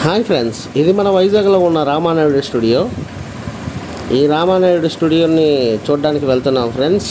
Hi friends ఇది మన వైజాగ్లో ఉన్న రామానాయుడు స్టూడియో ఈ రామానాయుడు స్టూడియోని చూడడానికి వెళ్తున్నాం ఫ్రెండ్స్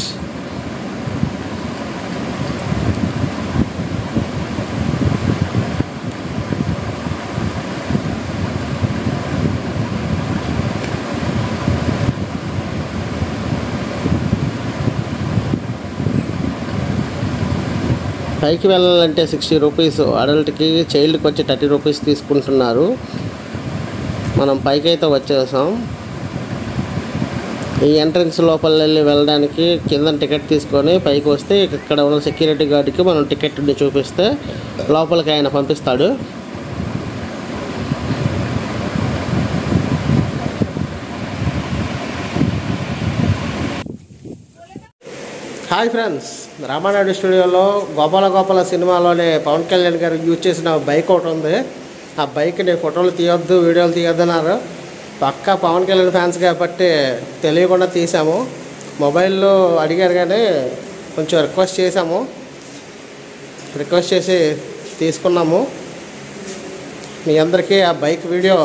పైకి వెళ్ళాలంటే సిక్స్టీ రూపీస్ అడల్ట్కి చైల్డ్కి వచ్చి థర్టీ రూపీస్ తీసుకుంటున్నారు మనం పైకి అయితే వచ్చేసాం ఈ ఎంట్రన్స్ లోపల వెళ్ళి వెళ్ళడానికి కింద టికెట్ తీసుకొని పైకి వస్తే ఇక్కడ ఉన్న సెక్యూరిటీ గార్డ్కి మనం టికెట్ని చూపిస్తే లోపలికి ఆయన పంపిస్తాడు హాయ్ ఫ్రెండ్స్ రామానాయుడు స్టూడియోలో గోపాల గోపాల సినిమాలోనే పవన్ కళ్యాణ్ గారు యూజ్ చేసిన బైక్ ఒకటి ఉంది ఆ బైక్ని ఫోటోలు తీయొద్దు వీడియోలు తీయొద్దు అన్నారు పక్కా పవన్ కళ్యాణ్ ఫ్యాన్స్ కాబట్టి తెలియకుండా తీసాము మొబైల్లో అడిగారు కానీ కొంచెం రిక్వెస్ట్ చేసాము రిక్వెస్ట్ చేసి తీసుకున్నాము మీ అందరికీ ఆ బైక్ వీడియో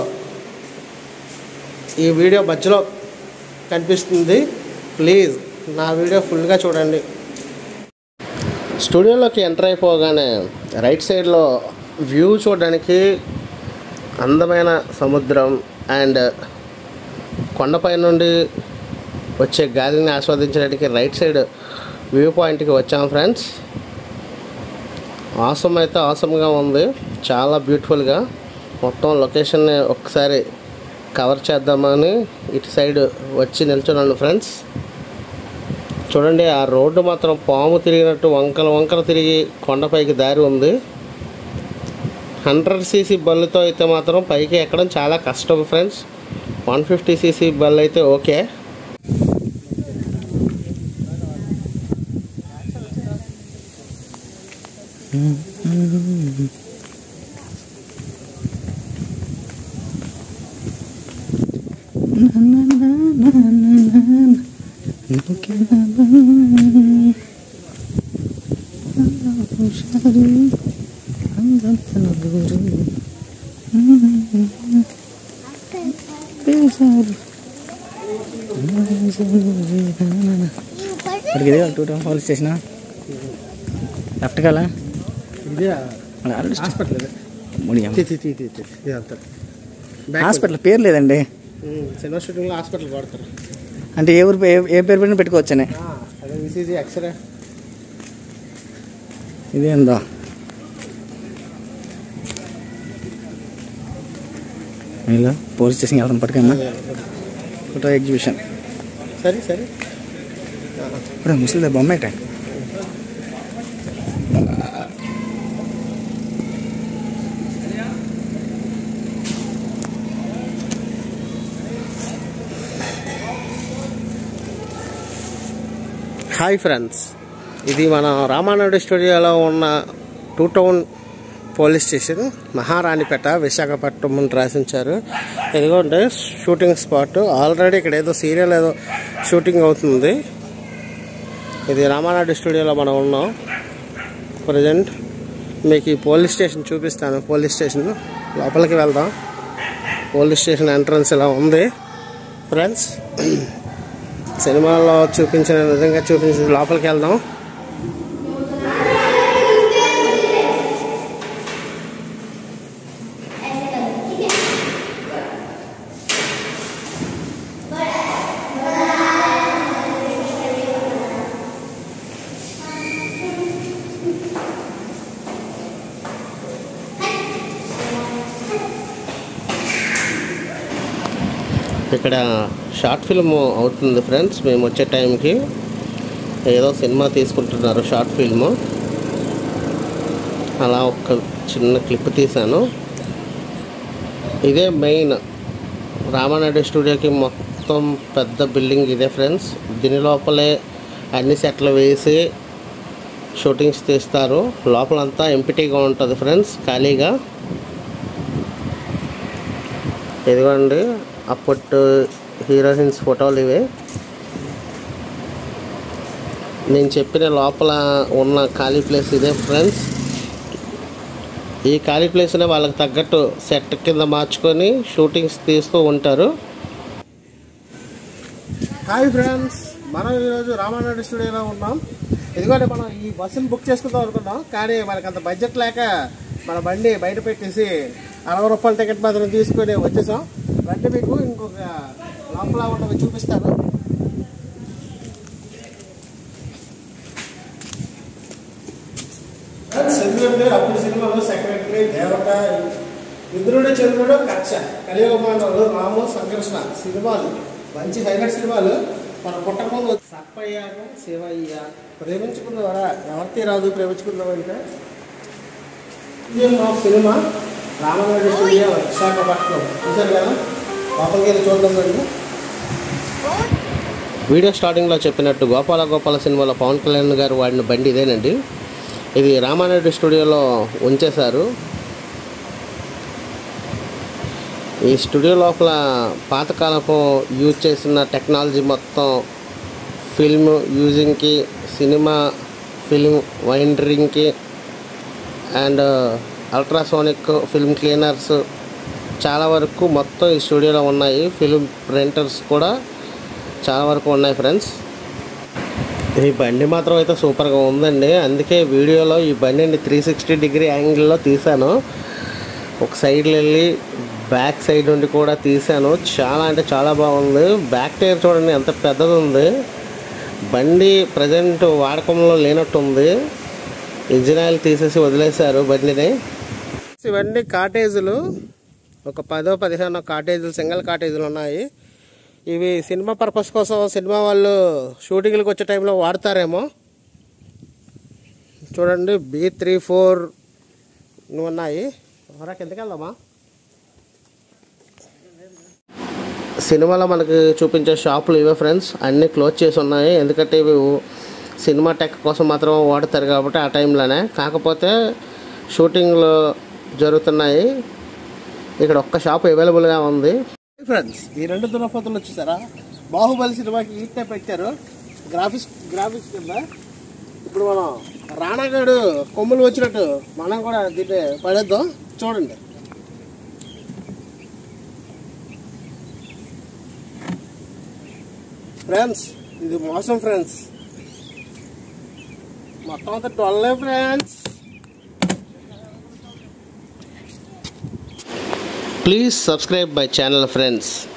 ఈ వీడియో మధ్యలో కనిపిస్తుంది ప్లీజ్ నా వీడియో ఫుల్గా చూడండి స్టూడియోలోకి ఎంటర్ అయిపోగానే రైట్ సైడ్లో వ్యూ చూడడానికి అందమైన సముద్రం అండ్ కొండపై నుండి వచ్చే గాలిని ఆస్వాదించడానికి రైట్ సైడ్ వ్యూ పాయింట్కి వచ్చాం ఫ్రెండ్స్ ఆసమ్ అయితే ఆసమ్గా ఉంది చాలా బ్యూటిఫుల్గా మొత్తం లొకేషన్ని ఒకసారి కవర్ చేద్దామని ఇటు సైడ్ వచ్చి నిల్చున్నాను ఫ్రెండ్స్ చూడండి ఆ రోడ్డు మాత్రం పాము తిరిగినట్టు వంకల వంకర తిరిగి కొండపైకి దారి ఉంది హండ్రెడ్ సీసీ బల్లుతో అయితే మాత్రం పైకి ఎక్కడం చాలా కష్టం ఫ్రెండ్స్ వన్ ఫిఫ్టీ సీసీ బల్ అయితే ఓకే అక్కడికి ఇదే two town police station left కాలా ఇదే అరెస్ట్ హాస్పిటల్ ముడియం. ఇదంతా హాస్పిటల్ పేరు లేదండి సినిమా షూటింగ్లో హాస్పిటల్ వాడతారు అంటే ఏ ఊరు పే- ఏ పేరు పెట్టినా పెట్టుకోవచ్చనే అదే విసీజీ ఎక్స్రే ఇదేందో వీళ్ళు పోలీస్ స్టేషన్ వెళ్తాం పట్టుకన్నా ఫోటో ఎగ్జిబిషన్ సరే సరే ఇప్పుడు ముసలి బొమ్మ ఏంట హాయ్ ఫ్రెండ్స్ ఇది మన రామానాయుడు స్టూడియోలో ఉన్న two town police station Maharanipeta Visakhapatnam అని రాసించారు ఇదిగోండి షూటింగ్ స్పాట్ ఆల్రెడీ ఇక్కడ ఏదో సీరియల్ ఏదో షూటింగ్ అవుతుంది ఇది రామానాయుడు స్టూడియోలో మనం ఉన్నాం ప్రజెంట్ మీకు ఈ పోలీస్ స్టేషన్ చూపిస్తాను పోలీస్ స్టేషన్ లోపలికి వెళ్దాం పోలీస్ స్టేషన్ ఎంట్రన్స్ ఇలా ఉంది ఫ్రెండ్స్ సినిమాలో చూపించిన విధంగా చూపించిన లోపలికి వెళ్దాం ఇక్కడ షార్ట్ ఫిల్మ్ అవుతుంది ఫ్రెండ్స్ మేము వచ్చే టైంకి ఏదో సినిమా తీసుకుంటున్నారు షార్ట్ ఫిల్మ్ అలా ఒక చిన్న క్లిప్ తీశాను ఇదే మెయిన్ రామానాయుడు స్టూడియోకి మొత్తం పెద్ద బిల్డింగ్ ఇదే ఫ్రెండ్స్ దీని లోపలే అన్ని సెట్లు వేసి షూటింగ్స్ తీస్తారు లోపలంతా ఎంపిటీగా ఉంటుంది ఫ్రెండ్స్ ఖాళీగా ఇదిగోండి అప్పటి హీరోయిన్స్ ఫోటోలు ఇవే నేను చెప్పిన లోపల ఉన్న ఖాళీ ప్లేస్ ఇదే ఫ్రెండ్స్ ఈ ఖాళీ ప్లేస్ని వాళ్ళకి తగ్గట్టు సెట్ కింద మార్చుకొని షూటింగ్స్ తీస్తూ ఉంటారు హాయ్ ఫ్రెండ్స్ మనం ఈరోజు రామానాయుడు స్టూడియోలో ఉన్నాం ఎందుకంటే మనం ఈ బస్సును బుక్ చేసుకుందాం అనుకున్నాం కానీ మనకు అంత బడ్జెట్ లేక మన బండి బయట పెట్టేసి అరవై రూపాయల టికెట్ మాత్రం తీసుకొని వచ్చేసాం బండి మీకు ఇంకొక లోపల ఉన్నవి చూపిస్తాను చంద్రుడు అప్పుడు సినిమాలో సెక్రటరీ దేవత ఇంద్రుడు చంద్రుడు కక్ష కలియుగ మానవుడు రాము సంకృష్ణ సినిమాలు మంచి హైలైట్ సినిమాలు మన పుట్టకముందు సప్పయ్యాక శివయ్య ప్రేమించుకున్నవారా ఎవరితే రాదు ప్రేమించుకున్నావంటే ఇది మా సినిమా రామనాయుడు స్టూడియో విశాఖపట్నం చూసారు కదా లోపలికి వెళ్ళి చూద్దాం రండి వీడియో స్టార్టింగ్లో చెప్పినట్టు గోపాల గోపాల సినిమాలో పవన్ కళ్యాణ్ గారు వాడిన బండి ఇదేనండి ఇది రామానాయుడు స్టూడియోలో ఉంచేశారు ఈ స్టూడియో లోపల పాతకాలపు యూజ్ చేసిన టెక్నాలజీ మొత్తం ఫిల్మ్ యూజింగ్కి సినిమా ఫిల్మ్ వైండరింగ్కి అండ్ అల్ట్రాసోనిక్ ఫిల్మ్ క్లీనర్స్ చాలా వరకు మొత్తం ఈ స్టూడియోలో ఉన్నాయి ఫిల్మ్ ప్రింటర్స్ కూడా చాలా వరకు ఉన్నాయి ఫ్రెండ్స్ ఈ బండి మాత్రం అయితే సూపర్గా ఉందండి అందుకే వీడియోలో ఈ బండిని త్రీ సిక్స్టీ డిగ్రీ యాంగిల్లో తీశాను ఒక సైడ్ వెళ్ళి బ్యాక్ సైడ్ నుండి కూడా తీశాను చాలా అంటే చాలా బాగుంది బ్యాక్ టైర్ చూడండి ఎంత పెద్దది ఉంది బండి ప్రజెంట్ వాడకంలో లేనట్టు ఉంది ఇంజిన్ ఆయిల్ తీసేసి వదిలేశారు బండిని ఇవన్నీ కాటేజీలు ఒక పదో పదిహేను కాటేజీలు సింగిల్ కాటేజీలు ఉన్నాయి ఇవి సినిమా పర్పస్ కోసం సినిమా వాళ్ళు షూటింగ్లకు వచ్చే టైంలో వాడతారేమో చూడండి బీ త్రీ ఫోర్ ఉన్నాయి రా కిందకి వెళ్దామా సినిమాలో మనకి చూపించే షాపులు ఇవే ఫ్రెండ్స్ అన్నీ క్లోజ్ చేసి ఉన్నాయి ఎందుకంటే ఇవి సినిమా టెక్ కోసం మాత్రం వాడతారు కాబట్టి ఆ టైంలోనే కాకపోతే షూటింగ్లు జరుగుతున్నాయి ఇక్కడ ఒక్క షాప్ అవైలబుల్గా ఉంది ఫ్రెండ్స్ ఈ రెండు దురపతులు వచ్చేసారా బాహుబలి సినిమాకి ఈ టైప్ పెట్టారు గ్రాఫిక్స్ గ్రాఫిక్స్ కింద ఇప్పుడు మనం రాణాగాడు కొమ్ములు వచ్చినట్టు మనం కూడా దీన్ని పడేద్దాం చూడండి ఫ్రెండ్స్ ఇది మోసం ఫ్రెండ్స్ మొత్తం అంతా డొల్లే friends please subscribe my channel friends